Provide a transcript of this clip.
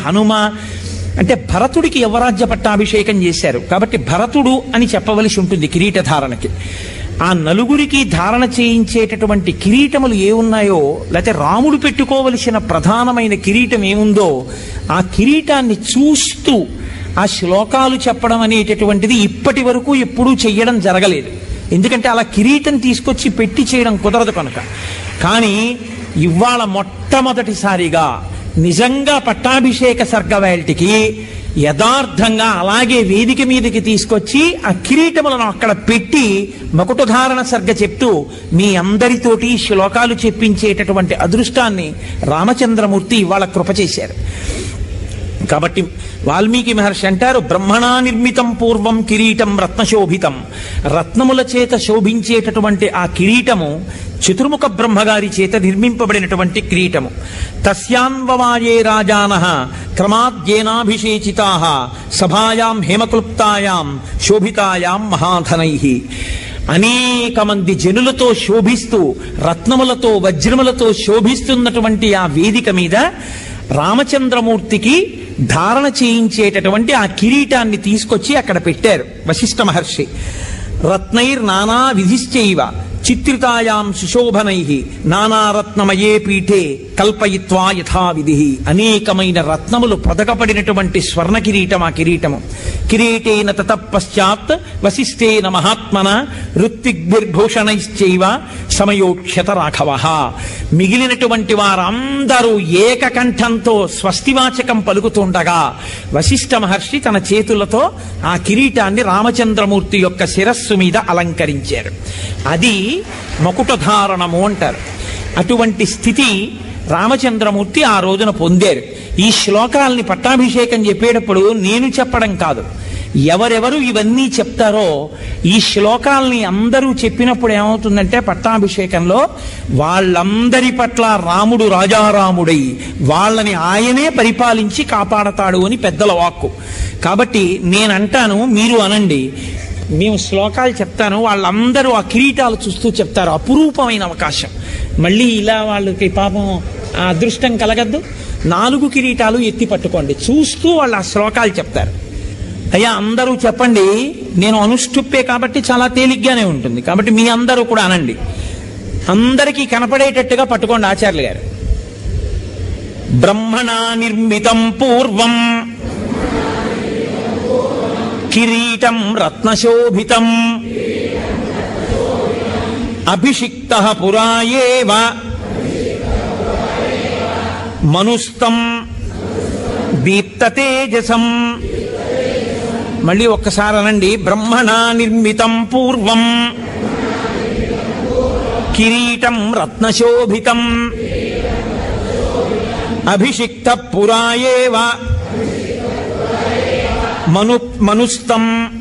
హనుమ అంటే భరతుడికి యువరాజ్య పట్టాభిషేకం చేశారు కాబట్టి భరతుడు అని చెప్పవలసి ఉంటుంది కిరీటధారణకి ఆ నలుగురికి ధారణ చేయించేటటువంటి కిరీటములు ఏ ఉన్నాయో లేకపోతే రాముడు పెట్టుకోవలసిన ప్రధానమైన కిరీటం ఏముందో ఆ కిరీటాన్ని చూస్తూ ఆ శ్లోకాలు చెప్పడం అనేటటువంటిది ఇప్పటి వరకు ఎప్పుడూ చెయ్యడం జరగలేదు ఎందుకంటే అలా కిరీటం తీసుకొచ్చి పెట్టి చేయడం కుదరదు కనుక కానీ ఇవాళ మొట్టమొదటిసారిగా నిజంగా పట్టాభిషేక సర్గవేల్టికి యథార్థంగా అలాగే వేదిక మీదకి తీసుకొచ్చి ఆ కిరీటములను అక్కడ పెట్టి మకుటధారణ సర్గ చెప్తూ మీ అందరితోటి శ్లోకాలు చెప్పించేటటువంటి అదృష్టాన్ని రామచంద్రమూర్తి ఇవాళ కృప చేశారు కాబట్టి వాల్మీకి మహర్షి అంటారు బ్రహ్మణా నిర్మితం పూర్వం కిరీటం రత్నశోభితం రత్నముల చేత శోభించేటటువంటి ఆ కిరీటము చతుర్ముఖ బ్రహ్మగారి చేత నిర్మింపబడినటువంటి కిరీటము తస్యాన్వవాయే రాజాన క్రమాద్యేనాభిషేచితా సభాయాం హేమక్లుప్తాయాం శోభితాయాం మహాధనై అనేక మంది జనులతో శోభిస్తూ రత్నములతో వజ్రములతో శోభిస్తున్నటువంటి ఆ వేదిక మీద రామచంద్రమూర్తికి ధారణ చేయించేటటువంటి ఆ కిరీటాన్ని తీసుకొచ్చి అక్కడ పెట్టారు వశిష్ఠ మహర్షి రత్నైర్ నానా విధిశ్చైవ చిత్రితాయాం సుశోభనై నానారత్నమయే పీఠే కల్పయిత్వా యథావిధి అనేకమైన రత్నములు పదకపడినటువంటి స్వర్ణ కిరీటం ఆ కిరీటము కిరీటేన తత పశ్చాత్ వశిష్ఠేన మహాత్మన ఋత్విగ్భిర్భూషణైశ్చైవ సమయోక్షత రాఘవ మిగిలినటువంటి వారందరూ ఏకకంఠంతో స్వస్తివాచకం పలుకుతుండగా వశిష్ఠ మహర్షి తన చేతులతో ఆ కిరీటాన్ని రామచంద్రమూర్తి యొక్క శిరస్సు మీద అలంకరించారు అది మకుటధారణము అంటారు అటువంటి స్థితి రామచంద్రమూర్తి ఆ రోజున పొందారు ఈ శ్లోకాల్ని పట్టాభిషేకం చెప్పేటప్పుడు నేను చెప్పడం కాదు ఎవరెవరు ఇవన్నీ చెప్తారో ఈ శ్లోకాల్ని అందరూ చెప్పినప్పుడు ఏమవుతుందంటే పట్టాభిషేకంలో వాళ్ళందరి పట్ల రాముడు రాజారాముడై వాళ్ళని ఆయనే పరిపాలించి కాపాడతాడు అని పెద్దల వాక్కు కాబట్టి నేనంటాను మీరు అనండి మేము శ్లోకాలు చెప్తాను వాళ్ళందరూ ఆ కిరీటాలు చూస్తూ చెప్తారు అపురూపమైన అవకాశం మళ్ళీ ఇలా వాళ్ళకి పాపం ఆ అదృష్టం కలగద్దు నాలుగు కిరీటాలు ఎత్తి పట్టుకోండి చూస్తూ వాళ్ళు ఆ శ్లోకాలు చెప్తారు అయ్యా అందరూ చెప్పండి నేను అనుష్ఠుప్పే కాబట్టి చాలా తేలిగ్గానే ఉంటుంది కాబట్టి మీ అందరూ కూడా అనండి అందరికీ కనపడేటట్టుగా పట్టుకోండి ఆచార్యులు గారు బ్రహ్మణా నిర్మితం పూర్వం కిరీటం రత్నశోభితం అభిషిక్త పురాయేవ మనుస్తం దీప్తతేజసం మళ్ళీ ఒక్కసారి అనండి బ్రహ్మణా నిర్మితం పూర్వం కిరీటం రత్నశోభితం అభిషిక్త పురాయేవ మను మనుస్తం